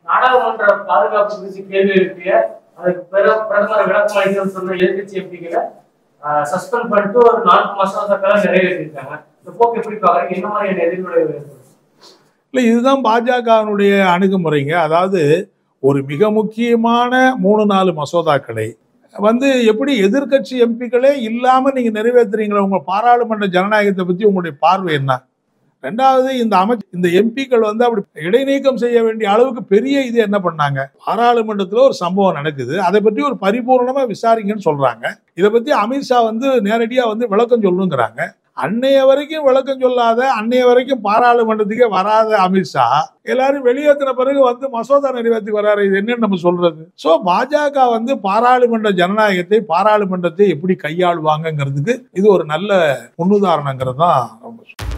நாடாளுமன்ற பாதுகாப்பு குறித்து கேள்வி எழுப்பிய அதுக்கு பிற- பிரதமர் விளக்கம் அளிக்கணும்னு சொன்ன எதிர்கட்சி எம்பிகளை சஸ்பெண்ட் பண்ணிட்டு ஒரு நான்கு மசோதாக்களை நிறைவேற்றிருக்காங்க இந்த போக்கு எப்படி பாக்குறீங்க என்ன மாதிரியான எதிர்விளைவு ஏற்படும் இல்லை இதுதான் பாஜகவினுடைய அணுகுமுறைங்க அதாவது ஒரு மிக முக்கியமான மூணு நாலு மசோதாக்களை வந்து எப்படி எதிர்க்கட்சி எம்பிக்களே இல்லாம நீங்க நிறைவேற்றுறீங்களா உங்க பாராளுமன்ற ஜனநாயகத்தை பத்தி உங்களுடைய பார்வை என்ன ரெண்டாவது இந்த அமைச்ச இந்த எம்பிக்கள் வந்து அப்படி இடைநீக்கம் செய்ய வேண்டிய அளவுக்கு பெரிய இது என்ன பண்ணாங்க பாராளுமன்றத்தில் ஒரு சம்பவம் நடக்குது அதை பற்றி ஒரு பரிபூர்ணமா விசாரிங்கன்னு சொல்றாங்க இதை பத்தி அமித்ஷா வந்து நேரடியா வந்து விளக்கம் சொல்லணுங்கிறாங்க அன்னைய வரைக்கும் விளக்கம் சொல்லாத அன்னைய வரைக்கும் பாராளுமன்றத்துக்கே வராத அமித்ஷா எல்லாரும் வெளியேற்றின பிறகு வந்து மசோதா நிறைவேற்றி வராரு இது என்னன்னு நம்ம சொல்றது சோ பாஜக வந்து பாராளுமன்ற ஜனநாயகத்தை பாராளுமன்றத்தை எப்படி கையாளுவாங்கங்கிறதுக்கு இது ஒரு நல்ல முன்னுதாரணங்கிறது தான் ரொம்ப